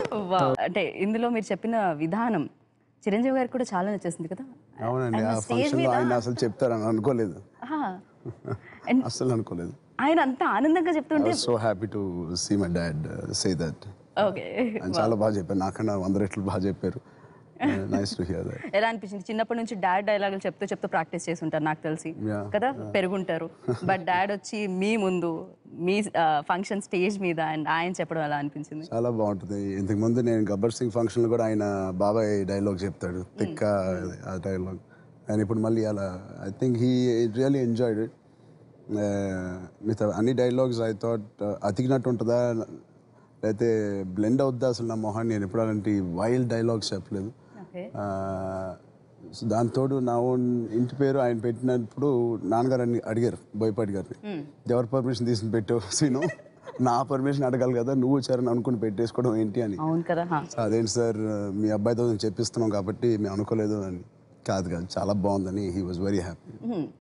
Wow. అంటే ఇందులో మీరు చెప్పిన విధానం చిరంజీవి గారికి కూడా చాలా నచ్చేసింది కదా అవునండి And ఆ stage ఫంక్షన్లో మీద- ఆయన అసలు చెప్తారని అనుకోలేదు ఆహా. And అస్సలు అనుకోలేదు ఆయన అంత ఆనందంగా చెప్తుంటే so happy to see my dad say that okay ఆయన చాలా బాగా చెప్పారు నాకన్నా వంద రెట్లు బాగా చెప్పారు నైస్ టు హియర్ దట్ ఎలా అనిపించింది చిన్నప్పటి నుంచి డాడ్ డైలాగులు చెప్తూ చెప్తూ ప్రాక్టీస్ చేసి ఉంటారు నాకు తెలిసి Yeah. కదా పెరుగుంటారు బట్ డాడ్ వచ్చి మీ ముందు మీ ఫంక్షన్ స్టేజ్ మీద అండ్ ఆయన చెప్పడం ఎలా అనిపించింది చాలా బాగుంటుంది ఇంతకు ముందు నేను గబ్బర్ సింగ్ ఫంక్షన్లో కూడా ఆయన బాబాయ్ డైలాగ్ చెప్తాడు తిక్క ఆ డైలాగ్ ఆయన ఇప్పుడు మళ్ళీ అలా I think he really enjoyed it మిగతా అన్ని డైలాగ్స్ ఐ థాట్ అతికినట్టు ఉంటుందా లేకపోతే బ్లెండ్ అవుద్దా అసలు నా మొహాన్ని నేను ఎప్పుడు అలాంటి వైల్డ్ డైలాగ్స్ చెప్పలేదు ఓకే సో దాంతోడు నా ఓన్ ఇంటి పేరు ఆయన పెట్టినప్పుడు నాన్నగారు అని అడిగారు బోయపాటి గారిని ఎవరు పర్మిషన్ తీసుకుని పెట్టావు సీను నా పర్మిషన్ అడగాలి కదా నువ్వు వచ్చారని అనుకుని పెట్టేసుకోవడం ఏంటి అని అవును కదా హా. సో అదేంటి సార్ మీ అబ్బాయితో నేను చెప్పిస్తున్నాం కాబట్టి మేము అనుకోలేదు అని కాదు కాదు చాలా బాగుందని he was very happy hmm.